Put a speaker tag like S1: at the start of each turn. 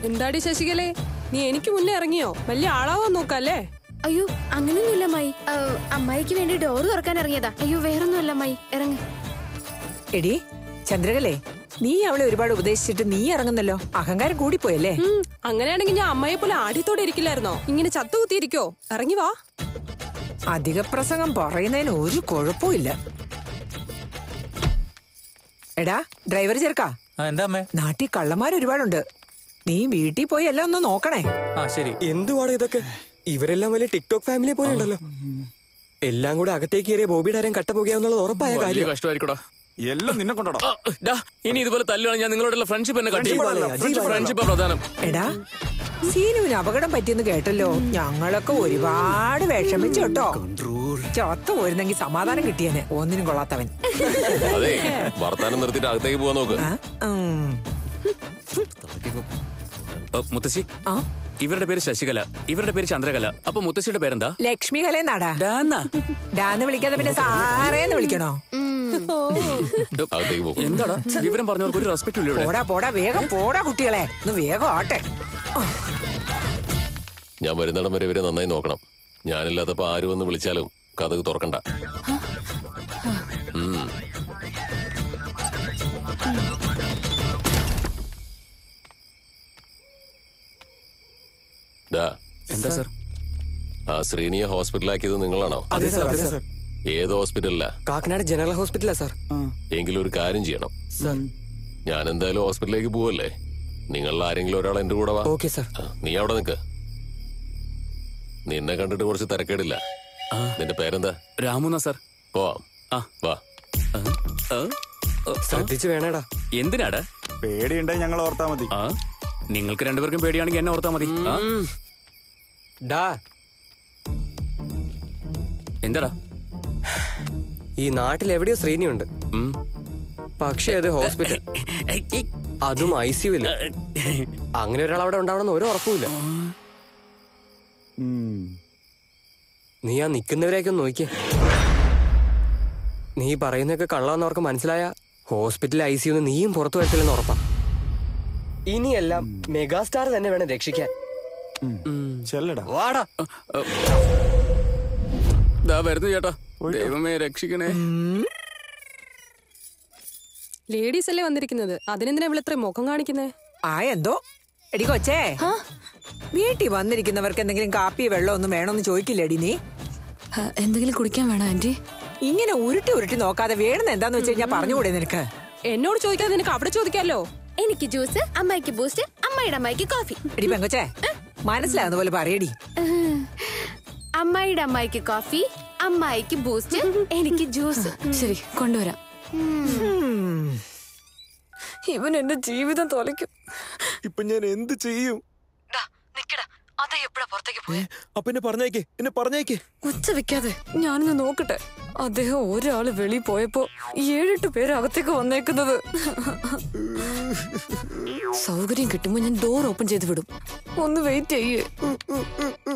S1: എന്താടി ശശികലേ നീ എനിക്ക് മുന്നേ ഇറങ്ങിയോ വലിയ ആളാവാൻ നോക്കല്ലേ
S2: അയ്യോ അങ്ങനെയൊന്നുമില്ല അമ്മായി ആ, അമ്മായിക്ക് വേണ്ടി ഡോറ് തുറക്കാൻ ഇറങ്ങിയതാ അയ്യോ വേറൊന്നുമല്ല അമ്മായി ഇറങ്ങ്
S3: എടി ചന്ദ്രകലേ നീ അവളെ ഒരുപാട് ഉപദേശിച്ചിട്ട് നീ ഇറങ്ങുന്നല്ലോ അഹങ്കാരം കൂടിപ്പോയല്ലേ
S1: ഉം, അങ്ങനെയാണെങ്കിൽ ഞാൻ അമ്മയെ പോലെ ആദ്യത്തോടെ ഇരിക്കില്ലായിരുന്നോ ഇങ്ങനെ ചത്തുകുത്തിയിരിക്കോ ഇറങ്ങി വാ
S3: അധിക പ്രസംഗം പറയുന്നതിന് ഒരു കുഴപ്പമില്ല എടാ ഡ്രൈവർ ചെറുക്കാ
S4: ആ എന്താ അമ്മേ
S3: നാട്ടിൽ കള്ളന്മാർ ഒരുപാടുണ്ട് നീ വീട്ടിൽ പോയി എല്ലാം ഒന്ന് നോക്കണേ
S4: ആ ശരി
S5: എന്തുവാണ് ഇതൊക്കെ ഇവരെല്ലാം വലിയ ടിക്ടോക്ക് ഫാമിലിയെ പോലെ ഉണ്ടല്ലോ എല്ലാം കൂടെ അകത്തേക്ക് കയറിയ ബോബിയുടെ ആരും കട്ട പോകുകയെന്നുള്ളത് ഉറപ്പായ
S6: വലിയ
S5: കാര്യം
S6: കഷ്ടമായിരിക്കടാ
S7: എല്ലാം നിന്നെ കൊണ്ടോടാ
S6: ഡാ ഇനി ഇതുപോലെ തല്ലുവാണ് ഞാൻ നിങ്ങളോടുള്ള ഫ്രണ്ട്ഷിപ്പ് എന്നെ കട്ടി ഫ്രണ്ട്ഷിപ്പ് പ്രധാനം
S3: എടാ സീനുവിന് അപകടം പറ്റിയെന്ന് കേട്ടല്ലോ ഞങ്ങളൊക്കെ ഒരുപാട് വിഷമിച്ചു കേട്ടോ ചത്ത പോയിരുന്നെങ്കിൽ സമാധാനം കിട്ടിയേനെ ഒന്നിനും കൊള്ളാത്തവൻ
S8: അതെ വർത്താനം നിർത്തിയിട്ട് അകത്തേക്ക് പോവാൻ നോക്ക്
S3: ആ? ഉം.
S6: ഓ, മുത്തശ്ശി
S3: ആ?
S6: ഇവരുടെ പേര് ശശികല ഇവരുടെ പേര് ചന്ദ്രകല അപ്പൊ മുത്തശ്ശിയുടെ പേരെന്താ
S3: ലക്ഷ്മി കലേന്നാടാ
S6: ഡാന്നാ
S3: ഡാന്ന് വിളിക്കാതെ പിന്നെ സാറേന്ന് വിളിക്കണോ
S8: അകത്തേക്ക് പോകും
S6: എന്താടാ വിവരം പറഞ്ഞവർക്ക് ഒരു റെസ്പെക്ട് ഇല്ല ഇവിടെ
S3: പോടാ പോടാ വേഗം പോടാ കുട്ടികളെ ഒന്ന് വേഗം ആട്ടെ
S8: ഞാൻ വരുന്നിടം വരെ ഇവരെ നന്നായി നോക്കണം ഞാനില്ലാത്തപ്പോ ആര് വന്ന് വിളിച്ചാലും കഥക് തുറക്കണ്ട ഉം. ദാ,
S6: എന്താ സർ
S8: ആ ശ്രീനിയെ ഹോസ്പിറ്റലാക്കിയത് നിങ്ങളാണോ
S5: അതെ സാർ അതെ സാർ
S8: ഏത് ഹോസ്പിറ്റലിലാ
S5: കാക്കനാട് ജനറൽ ഹോസ്പിറ്റലാ സാർ
S8: എങ്കിലും ഒരു കാര്യം ചെയ്യണം
S5: സാർ
S8: ഞാൻ എന്തായാലും ഹോസ്പിറ്റലിലേക്ക് പോവല്ലേ നിങ്ങളിൽ ആരെങ്കിലും ഒരാൾ എന്റെ കൂടെ വാ
S5: ഓക്കെ സാർ
S8: ആ, നീ അവിടെ നിൽക്ക് നിന്നെ കണ്ടിട്ട് കുറച്ച് തിരക്കേടില്ല നിന്റെ പേരെന്താ
S6: രാമുന്ന സർ
S8: പോവാം
S6: ആ.
S8: വാ
S6: ആ, ആ, ആ,
S5: ശ്രദ്ധിച്ചു വേണേടാ
S6: എന്തിനാടാ
S7: പേടിയുണ്ടെങ്കിൽ ഞങ്ങൾ ഓർത്താ മതി
S6: ആ നിങ്ങൾക്ക് രണ്ടുപേർക്കും പേടിയാണെങ്കിൽ എന്നെ ഓർത്താ മതി ആ,
S5: ഡാ
S6: എന്താടാ
S5: ഈ നാട്ടിൽ എവിടെയോ ശ്രീനിയുണ്ട്
S6: ഉം.
S5: പക്ഷേ അത് ഹോസ്പിറ്റൽ അതും ഐ സിയുവില്ല അങ്ങനെ ഒരാൾ അവിടെ ഉണ്ടാവണമെന്ന് ഒരു ഉറപ്പുമില്ല നീ ആ നിൽക്കുന്നവരെയൊക്കെ ഒന്ന് നോക്കിയേ നീ പറയുന്നതൊക്കെ കള്ളാന്ന് അവർക്ക് മനസ്സിലായ ഹോസ്പിറ്റൽ ഐ സിയുന്ന് നീയും പുറത്തു വരത്തില്ലെന്ന് ഉറപ്പാ ഇനിയെല്ലാം മെഗാസ്റ്റാർ തന്നെ വേണം രക്ഷിക്കാൻ
S7: ചെല്ലടാ
S5: വാടാ
S6: ദാ വരുന്നു ചേട്ടാ ദൈവമേ രക്ഷിക്കണേ
S1: ലേഡീസ് അല്ലേ വന്നിരിക്കുന്നത് അതിനെന്തിനാ ഇവിടെ ഇത്രയും മുഖം കാണിക്കുന്നേ
S3: ആ എന്തോ എടി കൊച്ചേ വീട്ടിൽ വന്നിരിക്കുന്നവർക്ക് എന്തെങ്കിലും കാപ്പി വെള്ളം ഒന്നും വേണമെന്ന് ചോദിക്കില്ലേടി നീ
S2: ആ, എന്തെങ്കിലും കുടിക്കാൻ വേണോ ആന്റി
S3: ഇങ്ങനെ ഉരുട്ടി ഉരുട്ടി നോക്കാതെ വേണമെന്ന് എന്താന്ന് വെച്ച് കഴിഞ്ഞാൽ പറഞ്ഞുകൂടെ നിനക്ക്
S1: എന്നോട് ചോദിക്കാതെ നിനക്ക് അവിടെ ചോദിക്കാലോ
S2: എനിക്ക് ജ്യൂസ് അമ്മായിക്ക് ബൂസ്റ്റ് അമ്മായിയുടെ അമ്മായിക്ക് കോഫി
S3: എടി പെങ്കൊച്ചേ മനസ്സിലാകുന്ന പോലെ പറയടി
S2: അമ്മായിയുടെ അമ്മായിക്ക് കോഫി അമ്മായിക്ക് ബൂസ്റ്റ് എനിക്ക് ജ്യൂസ് ശരി കൊണ്ടുവരാം ഇവൻ എന്റെ ജീവിതം തോലയ്ക്കും
S5: ഇപ്പൊ ഞാൻ എന്ത് ചെയ്യും
S3: അതെ എപ്പോഴാ പുറത്തേക്ക് പോയി
S5: അപ്പൊ എന്നെ പറഞ്ഞേക്കേ എന്നെ പറഞ്ഞേക്കേ
S9: ഉച്ച വെക്കാതെ ഞാനൊന്ന് നോക്കട്ടെ അദ്ദേഹം ഒരാള് വെളി പോയപ്പോ ഏഴെട്ട് പേര് അകത്തേക്ക് വന്നേക്കുന്നത് സൗകര്യം കിട്ടുമ്പോ ഞാൻ ഡോർ ഓപ്പൺ ചെയ്ത് വിടും ഒന്ന് വെയിറ്റ് ചെയ്യേ